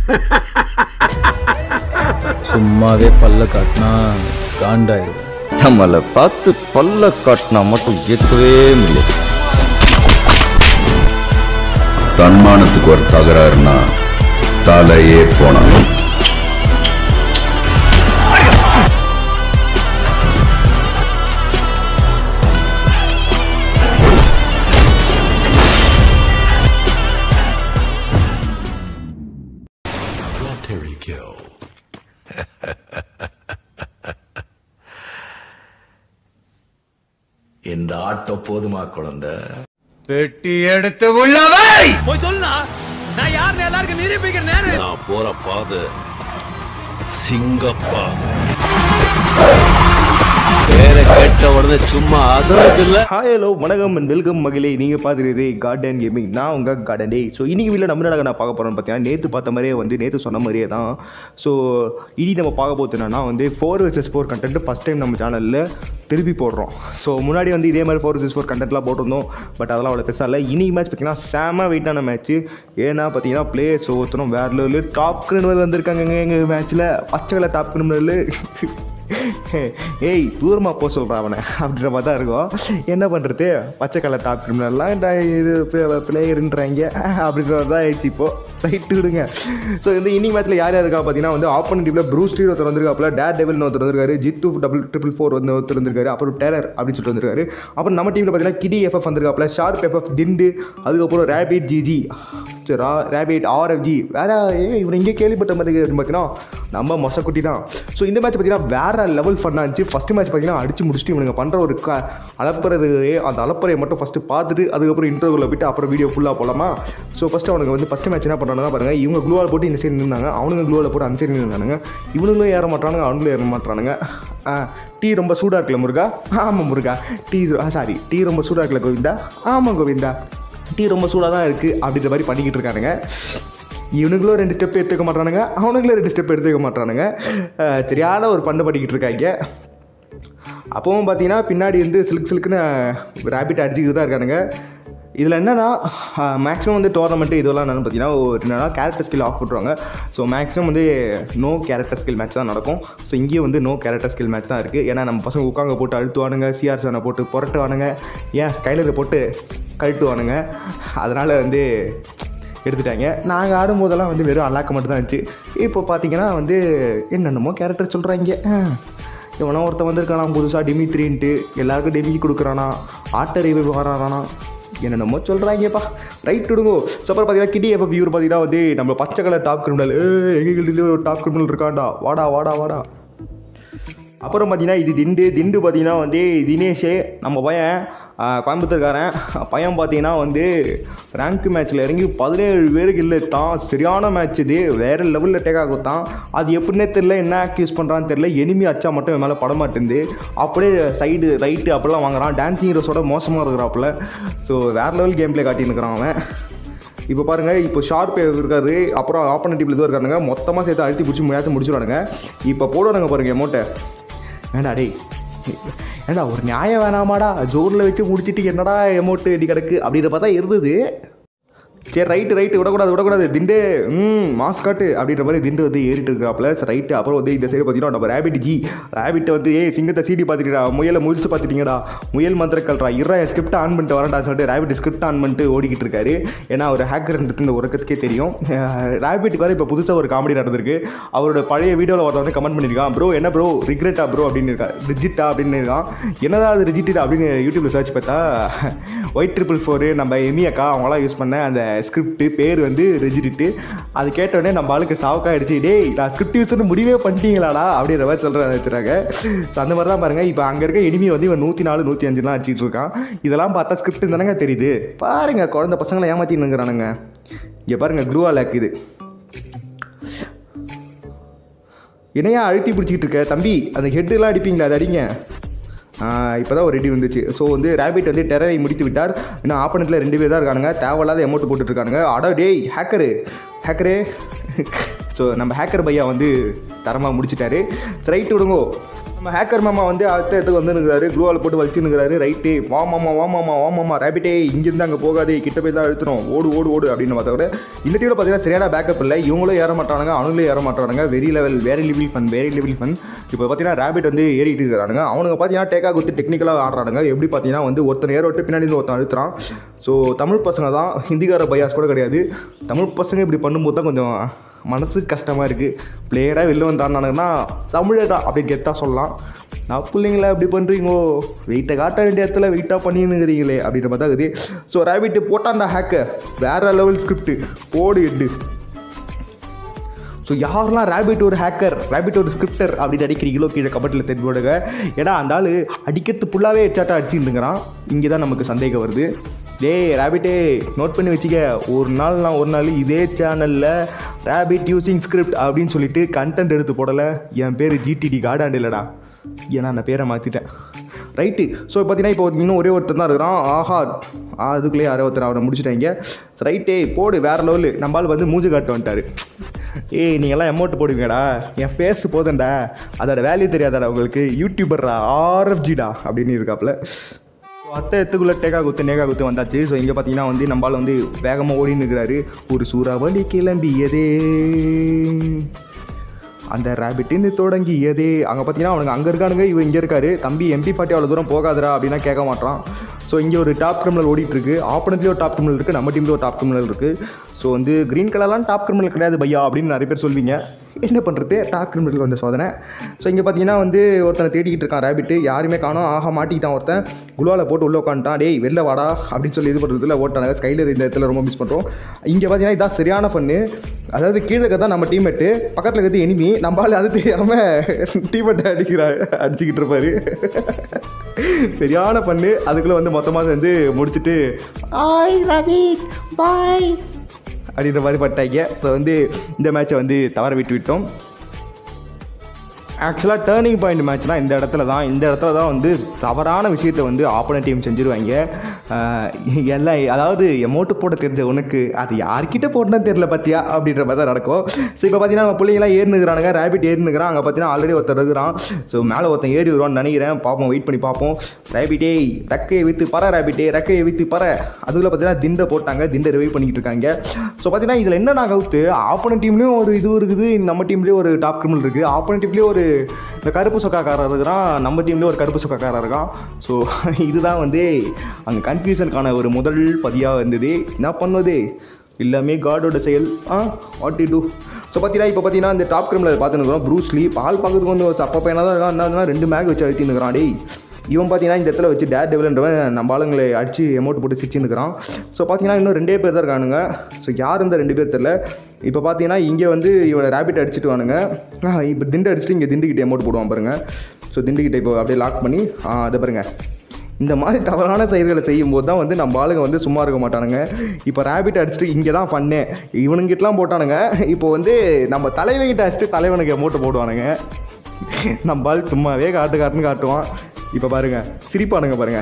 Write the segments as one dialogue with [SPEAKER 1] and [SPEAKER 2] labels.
[SPEAKER 1] சும்மாவே பல்ல காட்டினா காண்டாயிருவேன்
[SPEAKER 2] நம்மளை பார்த்து பல்ல காட்டினா மட்டும் ஏற்கவே முடியாது
[SPEAKER 3] தன்மானத்துக்கு ஒரு தகராறுனா தலையே போனான்
[SPEAKER 4] இந்த ஆட்டம் போதுமா குழந்தை
[SPEAKER 1] பெட்டி எடுத்து உள்ளவை
[SPEAKER 5] போய் சொல்லுனா நான் யாருன்னு எல்லாருக்கும் நிரூபிக்கிறேன் நேரு
[SPEAKER 4] நான் போற பாதை சிங்கப்பாதை பேரை கேட்ட உடனே சும்மா அதறது இல்ல
[SPEAKER 6] ஹாய் ஹலோ வணக்கம் அண்ட் வெல்கம் மகளே நீங்கள் பார்த்துருது கார்டன் கேமிங் நான் உங்கள் கார்டன் டே ஸோ இன்றைக்கி வீட்டில் நம்ம என்ன நான் பார்க்க போகிறோம்னு பார்த்தீங்கன்னா நேற்று பார்த்த மாதிரியே வந்து நேற்று சொன்ன மாதிரியே தான் ஸோ இனி நம்ம பார்க்க போகிறது என்னன்னா வந்து four versus four content first time நம்ம சேனலில் திருப்பி போடுறோம் ஸோ முன்னாடி வந்து இதே மாதிரி ஃபோர் வர்சஸ் ஃபோர் கண்டென்ட்லாம் போட்டிருந்தோம் பட் அதெல்லாம் அவ்வளோ பெருசாக இல்லை இன்னைக்கு மேட்ச் பார்த்தீங்கன்னா செம வெயிட்டான மேட்ச்சு ஏன்னா பார்த்தீங்கன்னா பிளேயர்ஸ் ஒவ்வொருத்தரும் வேறு லெவலில் டாப் கிரிமினல் வந்திருக்காங்க எங்கள் மேட்ச்சில் பச்சை கலர் டாப் கிரிமினல் ஏய் தூரமாக போக சொல்கிறான் அவனை அப்படின்ற மாதிரி தான் இருக்கும் என்ன பண்ணுறது பச்சை கலர் டாப் கிரிமினல்லாம் இந்த இது பிளேயருன்றாங்க அப்படின்ற மாதிரி தான் ஆயிடுச்சு இப்போது ரைட்டு விடுங்க ஸோ இந்த இன்னிங் மேட்ச்சில் யார் யார் இருக்கா பார்த்தீங்கன்னா வந்து ஆப்பன் டீமில் ப்ரூஸ் ஸ்ட்ரீட் ஒருத்தர் வந்திருக்காப்புல டேர் டெவில்னு ஒருத்தர் வந்திருக்காரு ஜித்து டபுள் ட்ரிபிள் ஃபோர் வந்து ஒருத்தர் வந்திருக்காரு அப்புறம் டெரர் அப்படின்னு சொல்லிட்டு வந்திருக்காரு அப்புறம் நம்ம டீமில் பார்த்தீங்கன்னா கிடி எஃப்எஃப் வந்திருக்காப்புல ஷார்ப் எஃப்எஃப் திண்டு அதுக்கப்புறம் ரேபிட் ஜிஜி ரா ரேபிட் ஆர்எஃப்ஜி வேற ஏ இவன் இங்கே கேள்விப்பட்ட மாதிரி இருக்கு அப்படின்னு பார்த்தீங்கன்னா நம்ம மொசக்குட்டி தான் ஸோ இந்த மேட்ச் பார்த்தீங்கன்னா வேற லெவல் ஃபன்னாக இருந்துச்சு ஃபஸ்ட்டு மேட்ச் பார்த்தீங்கன்னா அடிச்சு முடிச்சுட்டு இவனுங்க பண்ணுற ஒரு க அலப்பறது அந்த அலப்பறையை மட்டும் ஃபஸ்ட்டு பார்த்துட்டு அதுக்கப்புறம் இன்டர்வியூவில் போயிட்டு அப்புறம் வீடியோ ஃபுல்லாக போகலாமா ஸோ ஃபஸ்ட்டு அவனுக்கு வந்து ஃபஸ்ட்டு மேட்ச் என்ன பண்ணுறாங்க பாருங்க இவங்க க்ளூவால் போட்டு இந்த சைடு நின்னாங்க அவனுங்க க்ளூவால் போட்டு அந்த சைடு நின்னானுங்க இவனுங்களும் ஏற மாட்டானுங்க அவனுங்களும் ஏற மாட்டானுங்க ஆ, டீ ரொம்ப சூடாக இருக்குல்ல முருகா ஆமாம் முருகா டீ சாரி டீ ரொம்ப சூடாக இருக்குல்ல கோவிந்தா ஆமாம் கோவிந்தா டீ ரொம்ப சூடாக தான் இருக்குது அப்படின்ற மாதிரி பண்ணிக்கிட்டு இருக்கானுங்க இவனுங்களும் ரெண்டு ஸ்டெப் எடுத்துக்க மாட்டானுங்க அவனுங்களும் ரெண்டு ஸ்டெப் எடுத்துக்க மாட்டானுங்க அஹ் சரியான ஒரு பண்ணு பண்ணிக்கிட்டு இருக்காங்க அப்பவும் பார்த்தீங்கன்னா பின்னாடி வந்து சிலுக்கு சிலுக்குன்னு ரேபிட் அடிச்சுக்கிட்டு தான் இருக்கானுங்க இதில் என்னென்னா மேக்ஸிமம் வந்து டோர்னமெண்ட்டு இதெல்லாம் என்னென்னு பார்த்தீங்கன்னா ஒரு என்னன்னா கேரக்டர் ஸ்கில் ஆஃப் பண்ணுறாங்க ஸோ மேக்ஸிமம் வந்து நோ கேரக்டர் ஸ்கில் மேட்ச் தான் நடக்கும் ஸோ இங்கேயும் வந்து நோ கேரக்டர் ஸ்கில் மேட்ச் தான் இருக்குது ஏன்னா நம்ம பசங்க உட்காங்க போட்டு அழுத்துவானுங்க சிஆர் சனை போட்டு புரட்டுவானுங்க ஏன் ஸ்கைலரை போட்டு கழட்டுவானுங்க அதனால் வந்து எடுத்துட்டாங்க நாங்கள் ஆடும்போதெல்லாம் வந்து வெறும் அல்லாக்க மட்டும் தான் இருந்துச்சு இப்போ பார்த்தீங்கன்னா வந்து என்னென்னமோ கேரக்டர் சொல்கிறாங்க இவனா ஒருத்தன் வந்திருக்கானா புதுசாக டிமித்ரின்ட்டு எல்லாருக்கும் டெமி கொடுக்குறானா ஆட்டறிவு வரானா என்னென்னமோ சொல்கிறாங்கப்பா ரைட் விடுங்கோ ஸோ அப்புறம் பார்த்தீங்கன்னா கிட்டி எப்போ வியூர் பார்த்தீங்கன்னா வந்து நம்ம பச்சை கலர் டாப் கிரிமினல் ஏ எங்கள் ஒரு டாப் கிரிமினல் இருக்காண்டா வாடா வாடா வாடா அப்புறம் பார்த்தீங்கன்னா இது திண்டு திண்டு பார்த்தீங்கன்னா வந்து தினேஷ் நம்ம பையன் ஆ, கோயம்புத்தூர்காரன் பையன் பார்த்தீங்கன்னா வந்து ரேங்க் மேட்ச்சில் இறங்கி பதினேழு பேருக்கு இல்லை தான் சரியான மேட்ச் இது வேறு லெவலில் டேக் ஆகும் தான் அது எப்படின்னே தெரில என்ன ஆக்ட் யூஸ் பண்ணுறான்னு தெரில எனிமி அச்சா மட்டும் என் மேலே படமாட்டேந்து அப்படியே சைடு ரைட்டு அப்படிலாம் வாங்குறான் டான்ஸிங் ஹீரோஸோட மோசமாக இருக்கிறாப்புல ஸோ வேறு லெவல் கேம் ப்ளே காட்டியிருக்கிறான் அவன் இப்போ பாருங்க இப்போ ஷார்ப் இருக்காரு அப்புறம் ஆப்போனன்ட் இதுவும் இருக்கானுங்க மொத்தமாக சேர்த்து அழுத்தி பிடிச்சி முடியாச்சும் முடிச்சிடுவானுங்க இப்போ போடுவானுங்க பாருங்க அமௌண்ட்டை ஏண்டா டேய் ஏண்டா ஒரு நியாயம் வேணாமாடா ஜோனில் வச்சு முடிச்சிட்டு என்னடா அமௌண்ட்டு இடி கிடக்கு அப்படின்ற பார்த்தா இருந்தது சரி ரைட்டு ரைட்டு விடக்கூடாது விடக்கூடாது திண்டு ம் மாஸ் காட்டு அப்படின்ற மாதிரி திண்டு வந்து ஏறிட்டு இருக்காப்புல சரி ரைட்டு அப்புறம் வந்து இந்த சைடு பார்த்தீங்கன்னா நம்ம ரேபிட் ஜி ரேபிட்டை வந்து ஏய் சிங்கத்தை சீடி பார்த்துட்டீடா முயலை முழிச்சு பார்த்துட்டீங்கடா முயல் மந்திரக்கல்றா இறா என் ஸ்கிரிப்ட் ஆன் பண்ணிட்டு வரேன்டா சொல்லிட்டு ரேபிட் ஸ்கிரிப்ட் ஆன் பண்ணிட்டு ஓடிக்கிட்டு இருக்காரு ஏன்னா ஒரு ஹேக்கர் இந்த உறக்கத்துக்கே தெரியும் ரேபிட்டுக்கு வேறு இப்போ புதுசாக ஒரு காமெடி நடந்திருக்கு அவரோட பழைய வீடியோவில் ஒருத்தன் வந்து கமெண்ட் பண்ணியிருக்கான் ப்ரோ என்ன ப்ரோ ரிக்ரெட்டா ப்ரோ அப்படின்னு இருக்கா ரிஜிட்டா அப்படின்னு இருக்கான் என்னதான் அது ரிஜிட்டா அப்படின்னு யூடியூப்ல சர்ச் பார்த்தா ஒயிட் ட்ரிபிள் ஃபோரு நம்ம எமி அக்கா அவங்களாம் யூஸ் பண்ண அந்த ஸ்கிரிப்ட் பேர் வந்து ரெஜிட்டு அது கேட்டோடனே நம்ம ஆளுக்கு சாவுக்கா அடிச்சு டேய் நான் ஸ்கிரிப்ட் யூஸ் முடிவே பண்ணிட்டீங்களாடா அப்படின்ற மாதிரி சொல்கிற வச்சுறாங்க ஸோ அந்த மாதிரி தான் பாருங்கள் இப்போ அங்கே இருக்க எனிமி வந்து இவன் நூற்றி நாலு நூற்றி அஞ்சுலாம் அடிச்சிட்டு இருக்கான் இதெல்லாம் பார்த்தா ஸ்கிரிப்ட் தானங்க தெரியுது பாருங்க குழந்தை பசங்களை ஏமாத்தினுங்கிறானுங்க இங்கே பாருங்க க்ளூவா லேக் இது என்னையா அழுத்தி பிடிச்சிக்கிட்டு இருக்க தம்பி அந்த ஹெட்டெல்லாம் அடிப்பீங்களா அதை அடிங்க இப்போ தான் ஒரு ரெடி வந்துச்சு ஸோ வந்து ரேபிட் வந்து டெரரை முடித்து விட்டார் இன்னும் ஆப்பனத்தில் ரெண்டு பேர் தான் இருக்கானுங்க தேவையில்லாத அமௌண்ட் போட்டுட்ருக்கானுங்க அடா டேய் ஹேக்கரு ஹேக்கரே ஸோ நம்ம ஹேக்கர் பையா வந்து தரமாக முடிச்சிட்டாரு ரைட் விடுங்கோ நம்ம ஹேக்கர் மாமா வந்து அடுத்த இடத்துக்கு வந்து நிற்கிறாரு க்ளூவால் போட்டு வலிச்சு நிற்கிறாரு ரைட்டு வா மாமா வா மாமா வா மாமா ரேபிட்டே இங்கேருந்து அங்கே போகாதே கிட்ட போய் தான் எடுத்துரும் ஓடு ஓடு ஓடு அப்படின்னு பார்த்தா கூட இந்த டீமில் பார்த்தீங்கன்னா சரியான பேக்கப் இல்லை இவங்களும் ஏற மாட்டானுங்க அவனுங்களும் ஏற மாட்டானுங்க very level very level fun very level fun இப்போ பார்த்தீங்கன்னா ரேபிட் வந்து ஏறிட்டு இருக்கிறானுங்க அவனுங்க பார்த்தீங்கன்னா டேக்கா குத்து டெக்னிக்கலாக ஆடுறானுங்க எப்படி பார்த்தீங்கன்னா வந்து ஒருத்தன் ஏற விட்டு பின்னாடி இருந்து ஒருத்தன் அழுத்துறான் ஸோ தமிழ் பசங்க தான் ஹிந்திக்கார பையாஸ் கூட கிடையாது தமிழ் பசங்க இப்படி பண்ணும்போது தான் கொஞ்சம் மனசு கஷ்டமாக இருக்குது பிளேயராக வெளில வந்தாருனானுங்கன்னா தமிழடா அப்படின்னு கெத்தா சொல்லலாம் நான் பிள்ளைங்களா இப்படி பண்ணுறீங்கோ வெயிட்டை காட்ட வேண்டிய இடத்துல வெயிட்டாக பண்ணின்னுங்கிறீங்களே அப்படின்ற மாதிரி தான் இருக்குது ஸோ ரேபிட்டு போட்டான்டா ஹேக்கர் வேற லெவல் ஸ்கிரிப்ட் போடு எட்டு ஸோ யாரெல்லாம் ரேபிட் ஒரு ஹேக்கர் ரேபிட் ஒரு ஸ்கிரிப்டர் அப்படின்னு அடிக்கிறீங்களோ கீழே கபட்டில் தெரிஞ்சு போடுங்க ஏன்னா அந்த ஆள் அடிக்கிறது ஃபுல்லாகவே ஹெட்சாட்டாக அடிச்சுருந்துங்கிறான் இங்கே தான் நமக்கு சந்தேகம் வருது டேய் ரேபிட்டே நோட் பண்ணி வச்சுக்க ஒரு நாள் நான் ஒரு நாள் இதே சேனலில் ரேபிட் யூசிங் ஸ்கிரிப்ட் அப்படின்னு சொல்லிட்டு கண்டென்ட் எடுத்து போடலை என் பேர் ஜிடிடி கார்டாண்டு இல்லைடா ஏன்னா அந்த பேரை மாற்றிட்டேன் ரைட்டு ஸோ பார்த்தீங்கன்னா இப்போ இன்னும் ஒரே ஒருத்தர் தான் இருக்கிறான் ஆஹா அதுக்குள்ளேயே யாரோ ஒருத்தர் அவரை முடிச்சிட்டாங்க ரைட்டே போடு வேற லெவலு நம்மளால் வந்து மூஞ்சி காட்டு வந்துட்டாரு ஏய் நீங்கள்லாம் அமௌண்ட் போடுவீங்கடா என் ஃபேஸ் போதண்டா அதோட வேல்யூ தெரியாதாடா உங்களுக்கு யூடியூபர்ரா ஆர்எஃப்ஜிடா அப்படின்னு இருக்காப்புல அத்தை எத்துக்குள்ளே டேக்கா குத்து நேகா குத்து வந்தாச்சு ஸோ இங்கே பார்த்தீங்கன்னா வந்து நம்மளால் வந்து வேகமாக ஓடின்னு இருக்கிறாரு ஒரு சூறாவளி கிளம்பியதே அந்த ரேபிட்டுன்னு தொடங்கியதே அங்கே பார்த்தீங்கன்னா அவனுக்கு அங்கே இருக்கானுங்க இவன் இங்கே இருக்காரு தம்பி எம்பி ஃபார்ட்டி அவ்வளோ தூரம் போகாதடா அப்படின்னா கேட்க மாட்டான் ஸோ இங்கே ஒரு டாப் கிரிமினல் ஓடிட்டு இருக்கு ஆப்பனத்துலேயும் ஒரு டாப் கிரிமினல் இருக்குது நம்ம டீம்லேயும் ஒரு டாப் கிரிமினல் இருக்குது ஸோ வந்து க்ரீன் கலர்லாம் டாப் கிரிமினல் கிடையாது பையா அப்படின்னு நிறைய பேர் சொல்வீங்க என்ன பண்ணுறது டாப் கிரிமினல் வந்த சோதனை ஸோ இங்கே பார்த்தீங்கன்னா வந்து ஒருத்தனை தேடிக்கிட்டு இருக்கான் ரேபிட்டு யாருமே காணோம் ஆஹா மாட்டிக்கிட்டான் ஒருத்தன் குளுவாவில் போட்டு உள்ளே உட்காந்துட்டான் டேய் வெளில வாடா அப்படின்னு சொல்லி இது பண்ணுறதுல ஓட்டானாங்க ஸ்கைலர் இந்த இடத்துல ரொம்ப மிஸ் பண்ணுறோம் இங்கே பார்த்தீங்கன்னா இதான் சரியான ஃபன்னு அதாவது கீழே இருக்க தான் நம்ம டீம்மேட்டு பக்கத்தில் இருக்கிறது எனிமி நம்மளால அது தெரியாமல் டீம்மேட்டை அடிக்கிறா அடிச்சுக்கிட்டு இருப்பாரு சரியான பண்ணு அதுக்குள்ளே வந்து மொத்தமாக வந்து முடிச்சுட்டு ஆய் ரவி பாய் அப்படின்ற மாதிரி பட்டாங்க ஸோ வந்து இந்த மேட்சை வந்து தவற விட்டு விட்டோம் ஆக்சுவலாக டேர்னிங் பாயிண்ட் மேட்ச்னால் இந்த இடத்துல தான் இந்த இடத்துல தான் வந்து தவறான விஷயத்தை வந்து ஆப்போனன்ட் டீம் செஞ்சுருவாங்க ஆஹ் எல்லாம் அதாவது எமௌண்ட்டு போட தெரிஞ்ச உனக்கு அது யார்கிட்ட போட்டேன்னு தெரில பார்த்தியா அப்படின்ற மாதிரி தான் நடக்கும் ஸோ இப்போ பார்த்தீங்கன்னா நம்ம பிள்ளைங்களாம் ஏறினுக்கிறானுங்க ரேபிட் ஏறினுக்கிறான் அங்கே பார்த்தீங்கன்னா ஆல்ரெடி ஒருத்தர் இருக்கிறான் ஸோ மேலே ஒருத்தன் ஏறி வருவான்னு நினைக்கிறேன் பார்ப்போம் வெயிட் பண்ணி பார்ப்போம் ரேபிட்டே ரெக்கையை விற்று பற ரேபிட்டே ரெக்கையை விற்று பற அதுக்குள்ள பார்த்தீங்கன்னா திண்டை போட்டாங்க திண்டை ரிவைவ் பண்ணிக்கிட்டு இருக்காங்க ஸோ பார்த்தீங்கன்னா இதில் என்ன நான் கவுத்து ஆப்போனன்ட் டீம்லேயும் ஒரு இது இருக்குது நம்ம டீம்லேயும் ஒரு டாப் கிரிமினல் இருக்குது ஆப்போனன்ட் டீம்லேயும் ஒரு இந்த கருப்பு சொக்காக்காரர் இருக்கிறான் நம்ம டீம்லேயும் ஒரு கருப்பு சொக்காக்காரர் இருக்கான் ஸோ இதுதான் வந்து அங்கே கன்ஃபியூஷனுக்கான ஒரு முதல் பதியாக இருந்தது என்ன பண்ணுவது எல்லாமே காடோட செயல் ah what to do so பார்த்தீங்கன்னா இப்போ பார்த்தீங்கன்னா இந்த டாப் கிரிமில் பார்த்துருக்கிறோம் ப்ரூஸ்லி பால் பார்க்கறதுக்கு வந்து ஒரு சப்ப பையனாக தான் இருக்கான் என்னதுன்னா ரெண்டு மேக் வச்சு அழுத்தி நிற்கிறான் டேய் இவன் பார்த்தீங்கன்னா இந்த இடத்துல வச்சு டேர் டெவலன்றவன் நம்ம ஆளுங்களை அடித்து அமௌண்ட் போட்டு சிரிச்சு நிற்கிறான் ஸோ பார்த்தீங்கன்னா இன்னும் ரெண்டே பேர் தான் இருக்கானுங்க ஸோ யார் இந்த ரெண்டு பேர் தெரில இப்போ பார்த்தீங்கன்னா இங்கே வந்து இவனை ரேபிட் அடிச்சுட்டு வானுங்க ஆ, இப்போ திண்டு அடிச்சுட்டு இங்கே திண்டுக்கிட்ட அமௌண்ட் போடுவான் பாருங்க ஸோ திண்டுக்கிட்ட இப்போ அப்படியே லாக் பண்ணி ஆ, அதை பாருங்க இந்த மாதிரி தவறான செயல்களை செய்யும்போது தான் வந்து நம்ம ஆளுங்க வந்து சும்மா இருக்க மாட்டானுங்க இப்போ ரேபிட் அடிச்சுட்டு இங்கே தான் ஃபன்னு இவனுங்கிட்டலாம் போட்டானுங்க இப்போ வந்து நம்ம தலைவன்கிட்ட அடிச்சுட்டு தலைவனுக்கு அமௌண்ட்டு போடுவானுங்க நம்ம ஆள் சும்மாவே காட்டு காட்டுன்னு காட்டுவான் இப்போ பாருங்க சிரிப்பானுங்க பாருங்க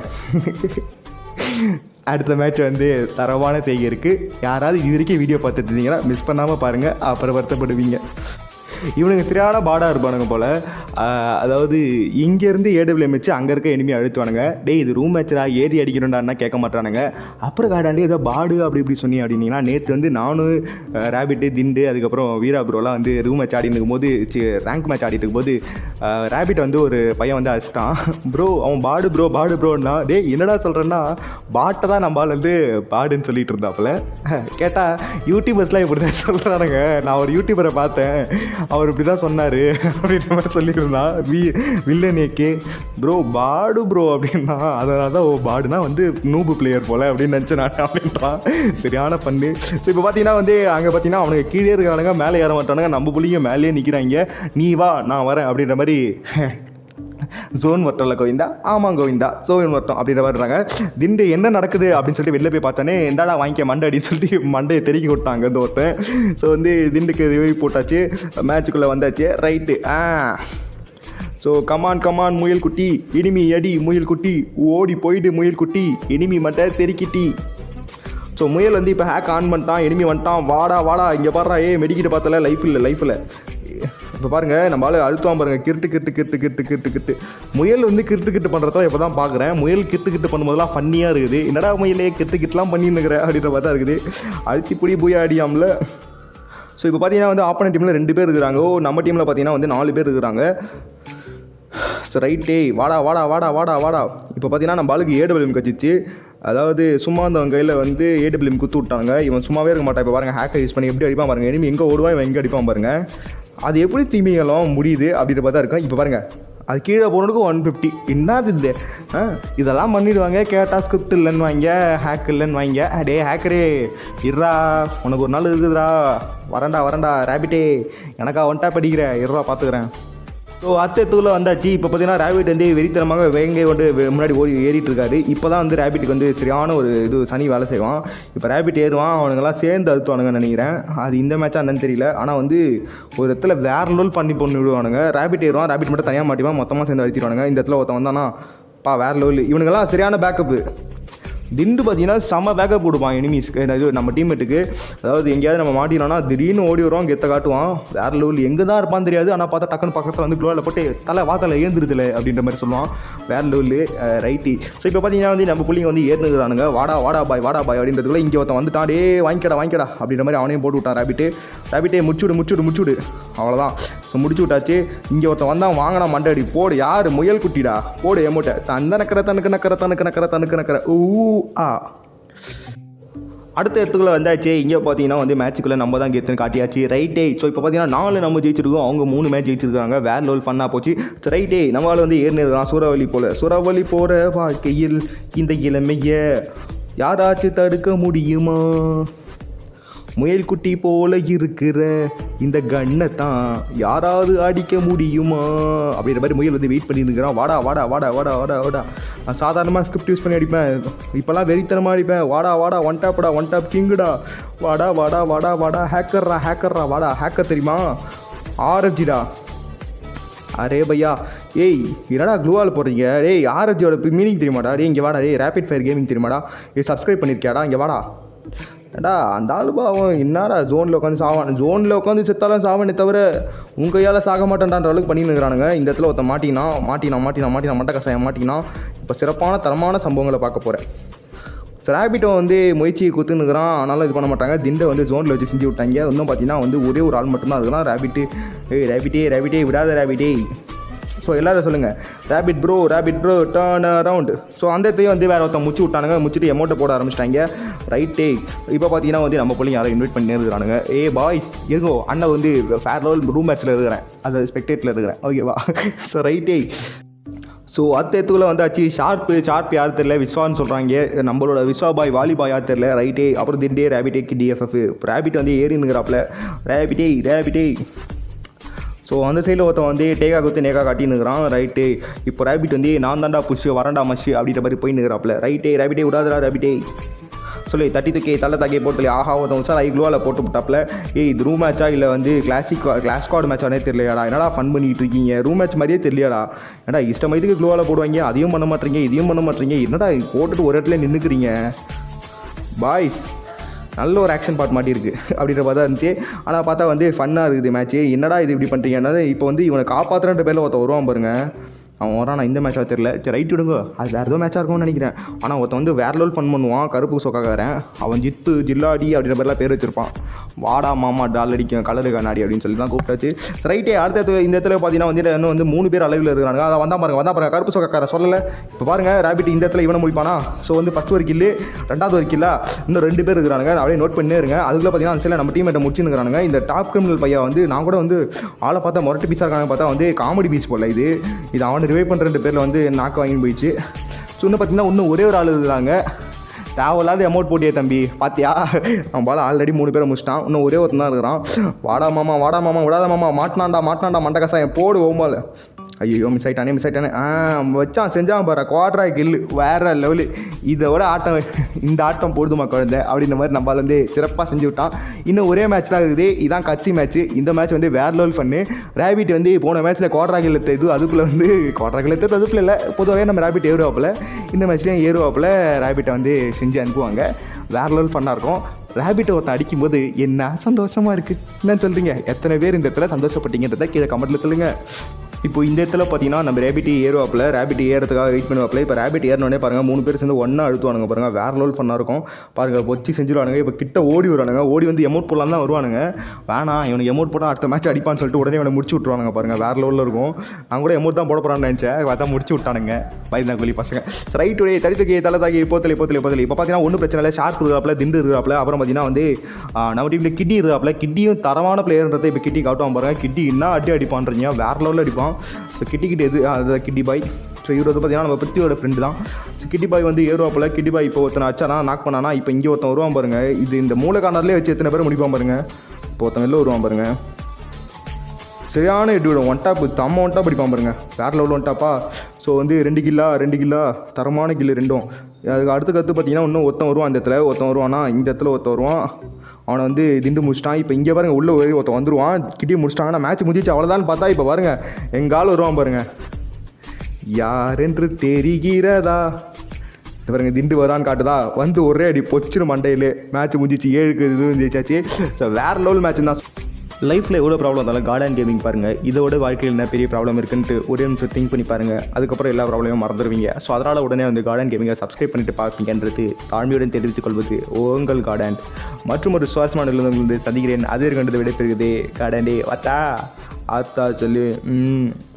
[SPEAKER 6] அடுத்த மேட்ச் வந்து தரமான செய்கை இருக்குது யாராவது இது வரைக்கும் வீடியோ பார்த்துட்டு இருந்தீங்கன்னா மிஸ் பண்ணாமல் பாருங்கள் அப்புறம் வருத்தப்படுவீங்க இவனுங்க சரியான பாடாக இருப்பானுங்க போல் ஆஹ் அதாவது இங்கேருந்து ஏடபிள்யூஎம் வச்சு அங்கே இருக்க எனிமி அழுத்துவானுங்க டேய் இது ரூம் மேட்சரா ஏறி அடிக்கணும்டான்னா கேட்க மாட்டானுங்க அப்புறம் காடாண்டி ஏதோ பாடு அப்படி இப்படி சொன்னி அப்படின்னீங்கன்னா நேற்று வந்து நானும் ரேபிட்டு திண்டு அதுக்கப்புறம் வீரா ப்ரோலாம் வந்து ரூம் மேட்ச் ஆடிட்டு இருக்கும்போது ரேங்க் மேட்ச் ஆடிட்டு இருக்கும்போது ரேபிட் வந்து ஒரு பையன் வந்து அடிச்சிட்டான் ப்ரோ அவன் பாடு ப்ரோ பாடு ப்ரோன்னா டேய் என்னடா சொல்கிறேன்னா பாட்டை தான் நம்ம ஆள் வந்து பாடுன்னு சொல்லிட்டு இருந்தாப்புல கேட்டால் யூடியூபர்ஸ்லாம் இப்படி தான் சொல்கிறானுங்க நான் ஒரு யூடியூபரை பார்த்தேன் அவர் இப்படி தான் சொன்னார் அப்படின்ற மாதிரி சொல்லியிருந்தான் வி வில்லனேக்கே ப்ரோ பாடு ப்ரோ அப்படின்னா அதனால தான் ஓ பாடுனா வந்து நூபு பிளேயர் போல் அப்படின்னு நினச்சேன் நான் அப்படின்றான் சரியான பண்ணு ஸோ இப்போ பார்த்தீங்கன்னா வந்து அங்கே பார்த்தீங்கன்னா அவனுக்கு கீழே இருக்கிறானுங்க மேலே ஏற மாட்டானுங்க நம்ம புள்ளிங்க மேலேயே நிற்கிறாங்க நீ வா நான் வரேன் அப்படின்ற மாதிரி ஜோன் வட்டம்ல கோவிந்தா ஆமாம் கோவிந்தா ஜோன் வட்டம் அப்படின்ற மாதிரி இருக்காங்க திண்டு என்ன நடக்குது அப்படின்னு சொல்லிட்டு வெளில போய் பார்த்தோன்னே இந்தாடா வாங்கிக்க மண்டை அப்படின்னு சொல்லிட்டு மண்டையை தெருக்கி விட்டாங்க இந்த ஒருத்தன் ஸோ வந்து திண்டுக்கு ரிவைவ் போட்டாச்சு மேட்சுக்குள்ளே வந்தாச்சு right ah so come on come on முயல் குட்டி இனிமி அடி முயல் குட்டி ஓடி போயிடு முயல் குட்டி இனிமி மட்டை தெருக்கிட்டி ஸோ முயல் வந்து இப்போ ஹேக் ஆன் பண்ணிட்டான் எனிமி வந்துட்டான் வாடா வாடா இங்கே பாடுறா ஏ மெடிக்கிட்ட பார்த்தல லைஃப் இல்லை லைஃப்பில் இப்போ பாருங்கள் நம்ம ஆளு அழுத்தம் பாருங்க கிருட்டு கிருட்டு கிருட்டு கிருட்டு கிருட்டு கிருட்டு முயல் வந்து கிருட்டு கிருட்டு பண்ணுறத இப்போ தான் பார்க்குறேன் முயல் கிருட்டு கிருட்டு பண்ணும்போதெல்லாம் ஃபன்னியாக இருக்குது என்னடா முயலே கிருட்டு கிருட்டுலாம் பண்ணின்னுக்கிற அப்படின்ற மாதிரி தான் இருக்குது அழுத்தி புடி போய் அடியாமல ஸோ இப்போ பார்த்தீங்கன்னா வந்து ஆப்போனன்ட் டீமில் ரெண்டு பேர் இருக்கிறாங்க ஓ நம்ம டீமில் பார்த்தீங்கன்னா வந்து நாலு பேர் இருக்கிறாங்க ஸோ ரைட்டே வாடா வாடா வாடா வாடா வாடா இப்போ பார்த்தீங்கன்னா நம்ம ஆளுக்கு ஏடபிள்யூஎம் கச்சிச்சு அதாவது சும்மா இருந்தவங்க கையில் வந்து ஏடபிள்யூஎம் குத்து விட்டாங்க இவன் சும்மாவே இருக்க மாட்டான் இப்போ பாருங்க ஹேக்கர் யூஸ் பண்ணி எப்படி அடிப்பான் பாருங்க இனிமே எங்கே ஓடுவான் இவன் எங்கே அடிப்பான் பாருங்க அது எப்படி திமிங்கலம் முடியுது அப்படின்ற பார்த்தா இருக்கும் இப்போ பாருங்க அது கீழே போனதுக்கு ஒன் ஃபிஃப்டி என்னது இது ஆ இதெல்லாம் பண்ணிடுவாங்க கேட்டால் ஸ்கிரிப்ட் இல்லைன்னு வாங்க ஹேக் இல்லைன்னு வாங்க டே ஹேக்கரே இருடா உனக்கு ஒரு நாள் இருக்குதுடா வரேன்டா வரேன்டா ரேபிட்டே எனக்கா ஒன்ட்டா படிக்கிற இருடா பார்த்துக்கிறேன் ஸோ அத்தத்தூரில் வந்தாச்சு இப்போ பார்த்தீங்கன்னா ரேபிட் வந்து வெறித்தனமாக வேங்கை வந்து வெ- முன்னாடி ஓடி ஏறிட்டு இருக்காரு இப்போ தான் வந்து ரேபிட்டுக்கு வந்து சரியான ஒரு இது சனி வேலை செய்வான் இப்போ ரேபிட் ஏறுவான் அவனுங்கெல்லாம் சேர்ந்து அழுத்துவானுங்கன்னு நினைக்கிறேன் அது இந்த மேட்சாக என்னன்னு தெரியல ஆனால் வந்து ஒரு இடத்துல வேற லோல் பண்ணி பொண்ணு விடுவானுங்க ரேபிட் ஏறுவான் ரேபிட் மட்டும் தனியாக மாட்டிவான் மொத்தமாக சேர்ந்து அழுத்திடுவானுங்க இந்த இடத்துல ஒருத்தன் வந்தானா பா வேற லோல் இவனுங்கெல்லாம் சரியான பேக்கப்பு திண்டு பார்த்தீங்கன்னா செம்ம பேக்கப் கொடுப்பான் எனிமீஸ்க்கு இது நம்ம டீம்மேட்டுக்கு அதாவது எங்கேயாவது நம்ம மாட்டினோம்னா திடீர்னு ஓடி வருவான் கெத்த காட்டுவான் வேற லெவல் எங்கே தான் இருப்பான்னு தெரியாது ஆனால் பார்த்தா டக்குன்னு பக்கத்தில் வந்து க்ளோவில் போட்டு தலை வாத்தலை ஏந்திருதுல அப்படின்ற மாதிரி சொல்லுவான் வேற லெவலு ரைட்டி ஸோ இப்போ பார்த்தீங்கன்னா வந்து நம்ம பிள்ளைங்க வந்து ஏறுனுக்குறானுங்க வாடா வாடா பாய் வாடா பாய் அப்படின்றதுக்குள்ள இங்கே ஒருத்தன் வந்துட்டான் டே வாங்கிக்கடா வாங்கிக்கடா அப்படின்ற மாதிரி அவனையும் போட்டு விட்டான் ரேபிட்டு ரேபிட்டே முடிச்சுடு முடிச்சுடு முடிச்சுடு அவ்வளோதான் ஸோ முடிச்சு விட்டாச்சு இங்கே ஒருத்தன் வந்தான் வாங்கினா மண்டடி போடு யார் முயல் குட்டிடா போடு எமோட்டை தந்த நக்கற தனக்கு நக்கற தனக்கு நக்கற தனக்கு நக்கற ஊ ஆ அடுத்த இடத்துக்குள்ள வந்தாச்சு இங்கே பார்த்தீங்கன்னா வந்து மேட்ச்சுக்குள்ளே நம்ம தான் கெத்துன்னு காட்டியாச்சு ரைட்டே ஸோ இப்போ பார்த்தீங்கன்னா நாலு நம்ம ஜெயிச்சிருக்கோம் அவங்க மூணு மேட்ச் ஜெயிச்சிருக்காங்க வேற லெவல் ஃபன்னாக போச்சு ஸோ ரைட்டே நம்மளால் வந்து ஏறினிருக்கலாம் சூறாவளி போல சூறாவளி போகிற வாழ்க்கையில் இந்த இளமைய யாராச்சும் தடுக்க முடியுமா முயல் குட்டி போல இருக்கிற இந்த கண்ணை தான் யாராவது அடிக்க முடியுமா அப்படின்ற மாதிரி முயல் வந்து வெயிட் பண்ணியிருக்கிறான் வாடா வாடா வாடா வாடா வாடா வாடா நான் சாதாரணமாக ஸ்கிரிப்ட் யூஸ் பண்ணி அடிப்பேன் இப்போல்லாம் வெறித்தனமாக அடிப்பேன் வாடா வாடா ஒன் டாப்டா ஒன் டாப் கிங்குடா வாடா வாடா வாடா வாடா ஹேக்கர்ரா ஹேக்கர்ரா வாடா ஹேக்கர் தெரியுமா ஆர்எஃப்ஜிடா அரே பையா ஏய் என்னடா க்ளூவால் போடுறீங்க டேய் ஆர்எஃப்ஜியோட மீனிங் தெரியுமாடா டேய் இங்கே வாடா டேய் ரேபிட் ஃபயர் கேமிங் தெரியுமாடா ஏய் சப்ஸ்கிரைப் பண்ணியிருக்கியாடா இங்கே வாடா ஏடா அந்த ஆளு பாவம் என்னடா ஜோனில் உட்காந்து சாவான் ஜோனில் உட்காந்து செத்தாலும் சாவனே தவிர உங்கள் கையால் சாக மாட்டேன்டான்ற அளவுக்கு பண்ணின்னு இருக்கிறானுங்க இந்த இடத்துல ஒருத்தன் மாட்டினா மாட்டினா மாட்டினா மாட்டினா மட்ட கசாயம் மாட்டினா இப்போ சிறப்பான தரமான சம்பவங்களை பார்க்க போகிறேன் ஸோ ரேபிட்டோ வந்து முயற்சி குத்துனுக்குறான் ஆனாலும் இது பண்ண மாட்டாங்க திண்டை வந்து ஜோனில் வச்சு செஞ்சு விட்டாங்க இன்னும் பார்த்தீங்கன்னா வந்து ஒரே ஒரு ஆள் மட்டும்தான் இருக்கிறான் ரேபிட்டு ஏய் ரேபிட்டே ரேபிட்டே விடாத ரேபிட்டே ஸோ எல்லாரும் சொல்லுங்கள் rapid bro rapid bro turn around so அந்த இடத்தையும் வந்து வேறு ஒருத்தன் முச்சு விட்டானுங்க முச்சிட்டு எமௌண்ட்டை போட ஆரம்பிச்சிட்டாங்க ரைட்டே இப்போ பார்த்தீங்கன்னா வந்து நம்ம பிள்ளைங்க யாரும் இன்வைட் பண்ணி இருக்கிறானுங்க ஏ பாய்ஸ் இருங்கோ அண்ணன் வந்து ஃபேர் லெவல் ரூம் மேட்ச்சில் இருக்கிறேன் அது ஸ்பெக்டேட்டில் இருக்கிறேன் ஓகேவா ஸோ ரைட்டே ஸோ அத்தத்துக்குள்ள வந்தாச்சு ஷார்ப்பு ஷார்ப் யார் தெரில விஸ்வான்னு சொல்கிறாங்க நம்மளோட விஸ்வா பாய் வாலி பாய் யார் தெரில ரைட்டே அப்புறம் திண்டே ரேபிட்டே டிஎஃப்எஃப் ரேபிட் வந்து ஏறினுங்கிறாப்புல ரேபிட்டே ரேபிட்டே ஸோ அந்த சைடில் ஒருத்தன் வந்து டேகா குத்து நேகா காட்டினுக்கிறான் ரைட்டு இப்போ ரேபிட் வந்து நான் தாண்டா புஷ் வரண்டா மஷ் அப்படின்ற மாதிரி போயினுக்கிறாப்புல ரைட்டே ரேபிட்டே விடாதடா ரேபிட்டே சொல்லி தட்டி தூக்கி தலை தாக்கி போட்டு ஆஹா ஒருத்தன் சார் ஐ க்ளோவில் போட்டு விட்டாப்புல ஏய் இது ரூம் மேட்சா இல்லை வந்து கிளாசிக் கிளாஸ் கார்டு மேட்சானே தெரியலையாடா என்னடா ஃபன் பண்ணிட்டு இருக்கீங்க ரூம் மேட்ச் மாதிரியே தெரியலையாடா ஏடா இஷ்டம் இதுக்கு க்ளோவில் போடுவாங்க அதையும் பண்ண மாட்டீங்க இதையும் பண்ண மாட்டீங்க என்னடா இது போட்டுட்டு ஒரு இடத்துல நின்றுக்கிறீங்க பாய்ஸ் நல்ல ஒரு ஆக்ஷன் பார்ட் மாட்டியிருக்கு அப்படின்ற மாதிரி தான் இருந்துச்சு ஆனால் பார்த்தா வந்து ஃபன்னாக இருக்குது மேட்ச்சு என்னடா இது இப்படி பண்ணுறீங்கன்னா இப்போ வந்து இவனை காப்பாற்றுறன்ற பேரில் ஒருத்தன் வருவான் பாருங்க அவன் வரான் நான் இந்த மேட்சாக தெரியல சரி ரைட் விடுங்க அது வேறு ஏதோ மேட்சாக இருக்கும்னு நினைக்கிறேன் ஆனால் ஒருத்தன் வந்து வேற லெவல் ஃபன் பண்ணுவான் கருப்பு சொக்காக்காரன் அவன் ஜித்து ஜில்லாடி அப்படின்ற மாதிரிலாம் பேர் வச்சிருப்பான் வாடா மாமா டால் அடிக்கும் கலரு கண்ணாடி அப்படின்னு சொல்லி தான் கூப்பிட்டாச்சு சரி ரைட்டே அடுத்த இடத்துல இந்த இடத்துல பார்த்தீங்கன்னா வந்து இன்னும் வந்து மூணு பேர் அளவில் இருக்கிறாங்க அதை வந்தா பாருங்க வந்தா பாருங்க கருப்பு சொக்காக்காரன் சொல்லலை இப்போ பாருங்க ரேபிட் இந்த இடத்துல இவனை முடிப்பானா ஸோ வந்து ஃபஸ்ட் ஒரு கில்லு ரெண்டாவது ஒரு கில்லா இன்னும் ரெண்டு பேர் இருக்கிறாங்க அப்படியே நோட் பண்ணே இருங்க அதுக்குள்ளே பார்த்தீங்கன்னா அந்த சைடில் நம்ம டீமேட்டை முடிச்சுருக்கானுங்க இந்த டாப் கிரிமினல் பையன் வந்து நான் கூட வந்து ஆளை பார்த்தா முரட்டு பீஸாக இருக்காங்க பார்த்தா வந்து காமெடி பீஸ் போல இது இது அவனை ரிவைவ் பண்ணுற பேரில் வந்து நாக்கு வாங்கி போயிடுச்சு ஸோ இன்னும் பார்த்தீங்கன்னா இன்னும் ஒரே ஒரு ஆள் இருக்கிறாங்க தேவையில்லாத அமௌண்ட் போட்டியே தம்பி பாத்தியா அவன் பால ஆல்ரெடி மூணு பேரை முடிச்சிட்டான் இன்னும் ஒரே ஒருத்தன் தான் இருக்கிறான் வாடா மாமா வாடா மாமா விடாத மாமா மாட்டினாண்டா மாட்டினாண்டா மண்ட கசாயம் போடு ஓமால ஐயோ மிஸ் ஆயிட்டானே மிஸ் ஆயிட்டானே ஆ வச்சான் செஞ்சான் பாரு குவாட்ரா கில்லு வேற லெவலு இதை விட ஆட்டம் இந்த ஆட்டம் போடுதுமா குழந்தை அப்படின்ற மாதிரி நம்மளால் வந்து சிறப்பாக செஞ்சு விட்டான் இன்னும் ஒரே மேட்ச் தான் இருக்குது இதான் கட்சி மேட்ச் இந்த மேட்ச் வந்து வேற லெவல் பண்ணு ரேபிட் வந்து போன மேட்ச்சில் குவாட்ரா கில் இது அதுக்குள்ளே வந்து குவாட்ரா கில் எடுத்தது அதுக்குள்ள இல்லை பொதுவாகவே நம்ம ரேபிட் ஏறுவாப்பில் இந்த மேட்ச்லேயும் ஏறுவாப்பில் ரேபிட்டை வந்து செஞ்சு அனுப்புவாங்க வேற லெவல் ஃபன்னாக இருக்கும் ரேபிட்டை ஒருத்தன் அடிக்கும்போது என்ன சந்தோஷமாக இருக்குது என்ன சொல்கிறீங்க எத்தனை பேர் இந்த இடத்துல சந்தோஷப்பட்டீங்கன்றதை கீழே கமெண்ட்டில் சொல்லுங்கள் இப்போ இந்த இடத்துல பார்த்தீங்கன்னா நம்ம ரேபிட் ஏறுவாப்பில் ரேபிட் ஏறதுக்காக வெயிட் பண்ணுவாப்பில் இப்போ ரேபிட் ஏறினோடனே பாருங்கள் மூணு பேர் சேர்ந்து ஒன்றா அழுத்துவானுங்க பாருங்கள் வேற லெவல் ஃபன்னாக இருக்கும் பாருங்கள் வச்சு செஞ்சுருவானுங்க இப்போ கிட்ட ஓடி வருவானுங்க ஓடி வந்து எமௌண்ட் போடலாம் தான் வருவானுங்க வேணாம் இவனுக்கு எமௌண்ட் போட்டால் அடுத்த மேட்ச் அடிப்பான்னு சொல்லிட்டு உடனே இவனை முடிச்சு விட்ருவானுங்க பாருங்கள் வேற லெவலில் இருக்கும் நான் கூட எமௌண்ட் தான் போட போகிறான்னு நினச்சேன் பார்த்தா முடிச்சு விட்டானுங்க பயந்தா கோழி பசங்க ரைட் உடைய தடித்தக்கி தலை தாக்கி போத்தலி போத்தலி போத்தலி இப்போ பார்த்தீங்கன்னா ஒன்றும் பிரச்சனை இல்லை ஷார்ட் இருக்கிறாப்புல திண்டு இருக்கிறாப்புல அப்புறம் பார்த்தீங்கன்னா வந்து ஆ, நம்ம டீமில் கிட்டி இருக்கிறாப்புல கிட்டியும் தரமான பிளேயர்ன்றதை இப்போ கிட்டி காட்டுவான் பாருங்க கிட்டி என்ன அடி அடிப்பான்றீங்க வேற லெவலில் அடிப்பான் ஸோ கிட்டி கிட்ட எது அது கிட்டி பாய் ஸோ இவர் வந்து பார்த்தீங்கன்னா நம்ம பிருத்தியோட ஃப்ரெண்டு தான் ஸோ கிட்டி பாய் வந்து ஏறுவாப்பில் கிட்டி பாய் இப்போ ஒருத்தனை அச்சானா நாக் பண்ணானா இப்போ இங்கே ஒருத்தன் வருவான் பாருங்க இது இந்த மூல கார்னர்லேயே வச்சு எத்தனை பேர் முடிப்பான் பாருங்க இப்போ ஒருத்தன் வெளில வருவான் பாருங்க சரியான எட்டு விடும் ஒன் டாப் தம்ம ஒன் டாப் அடிப்பான் பாருங்க வேற லெவல் ஒன் டாப்பா ஸோ வந்து ரெண்டு கில்லா ரெண்டு கில்லா தரமான கில்லு ரெண்டும் அதுக்கு அடுத்து கற்று பார்த்தீங்கன்னா இன்னும் ஒருத்தன் வருவான் அந்த இடத்துல ஒருத்தன் வருவானா இந்த இடத்துல ஒருத்தன் வருவான் அவனை வந்து திண்டு முடிச்சிட்டான் இப்போ இங்கே பாருங்க உள்ள ஒரு ஒருத்தன் வந்துருவான் கிட்டே முடிச்சிட்டாங்கன்னா மேட்ச் முடிஞ்சிச்சு அவ்வளோதான் பார்த்தா இப்போ பாருங்க எங்கள் ஆள் வருவான் பாருங்க யாரென்று தெரிகிறதா இந்த பாருங்க திண்டு வரான்னு காட்டுதா வந்து ஒரே அடி பொச்சுன்னு மண்டையிலே மேட்ச் முடிஞ்சிச்சு ஏழுக்கு இது ஜெயிச்சாச்சு ஸோ வேற லெவல் மேட்ச் தான் லைஃப்பில் எவ்வளோ ப்ராப்ளம் இருந்தாலும் கார்டன் கேமிங் பாருங்கள் இதோட வாழ்க்கையில் என்ன பெரிய ப்ராப்ளம் இருக்குன்ட்டு ஒரே நிமிஷம் திங்க் பண்ணி பாருங்கள் அதுக்கப்புறம் எல்லா ப்ராப்ளமும் மறந்துடுவீங்க ஸோ அதனால் உடனே வந்து கார்டன் கேமிங்கை சப்ஸ்கிரைப் பண்ணிட்டு பார்ப்பீங்கன்றது தாழ்மையுடன் தெரிவித்துக் கொள்வது உங்கள் கார்டன் மற்றும் ஒரு சுவாரஸ்யமான நிலையிலிருந்து வந்து சந்திக்கிறேன் அது இருக்கின்றது விடைபெறுகிறது கார்டன் டே வாத்தா ஆத்தா சொல்லு ம்